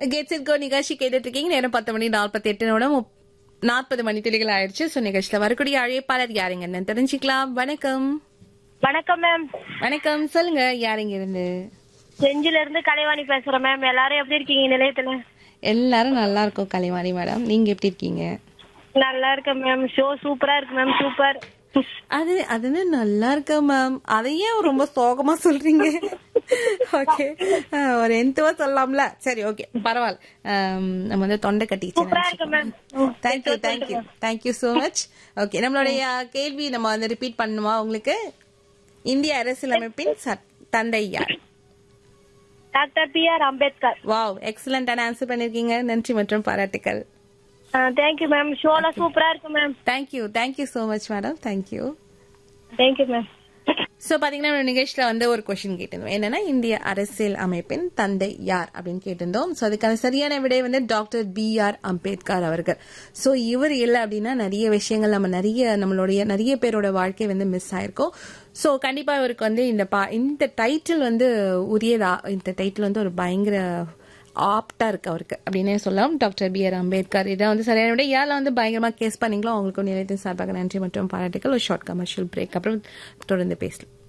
gets it go நிகழ்ச்சி கேட்டுட்டு இருக்கீங்க நேரம் பத்து மணி நாற்பத்தி எட்டு நாற்பது மணி துளிகள் ஆயிடுச்சு ஸோ நிகழ்ச்சியில் வரக்கூடிய அழைப்பாளர் யாருங்க என்னன்னு தெரிஞ்சுக்கலாம் வணக்கம் வணக்கம் மேம் வணக்கம் சொல்லுங்க யாருங்க இருந்து செஞ்சில இருந்து கலைவாணி பேசுறேன் மேம் எல்லாரும் எப்படி இருக்கீங்க நிலையத்துல எல்லாரும் நல்லா இருக்கும் கலைவாணி மேடம் நீங்க எப்படி இருக்கீங்க நல்லா இருக்கேன் மேம் ஷோ சூப்பரா இருக்கு மேம் சூப்பர் அது அது என்ன நல்லா இருக்கு மேம் அதையே ரொம்ப சோகமா சொல்றீங்க ஓகே ஒரு எந்தவா சொல்லலாம்ல சரி ஓகே பரவாயில்ல ஆம், நம்ம வந்து தொண்டை சூப்பரா இருக்கு மேம் கட்டிச்சு thank you thank you thank you so much okay நம்மளுடைய கேள்வி நம்ம வந்து ரிப்பீட் பண்ணுமா உங்களுக்கு இந்திய அரசியலமைப்பின் சட்- தந்தை யார் doctor B R Ambedkar wow எக்ஸலண்டான ஆன்சர் பண்ணிருக்கீங்க நன்றி மற்றும் பாராட்டுக்கள் தேங்க்யூ மேம் ஷோலாம் சூப்பரா இருக்கு ma'am thank you thank you so much madam thank you thank you ma'am so பாத்தீங்கன்னா நம்ம நிகழ்ச்சியில வந்து ஒரு கொஸ்டின் கேட்டிருந்தோம் என்னன்னா இந்திய அரசியல் அமைப்பின் தந்தை யார் அப்படின்னு கேட்டிருந்தோம் சோ அதுக்கான சரியான விடை வந்து டாக்டர் பி ஆர் அம்பேத்கர் அவர்கள் சோ இவர் இல்லை அப்படின்னா நிறைய விஷயங்கள் நம்ம நிறைய நம்மளுடைய நிறைய பேரோட வாழ்க்கை வந்து மிஸ் ஆயிருக்கும் சோ கண்டிப்பா இவருக்கு வந்து இந்த பா இந்த டைட்டில் வந்து உரியதா இந்த டைட்டில் வந்து ஒரு பயங்கர ஆப்டா இருக்கு அவருக்கு அப்படின்னே சொல்லலாம் டாக்டர் பி ஆர் அம்பேத்கர் இதான் வந்து சரியான விட யாரெல்லாம் வந்து பயங்கரமா கேஸ் பண்ணீங்களோ அவங்களுக்கு நிலையத்தின் சார்பாக நன்றி மற்றும் பாராட்டுகள் ஒரு ஷார்ட் கமர்ஷியல் பிரேக் அப்புறம் தொடர்ந்து பேசலாம்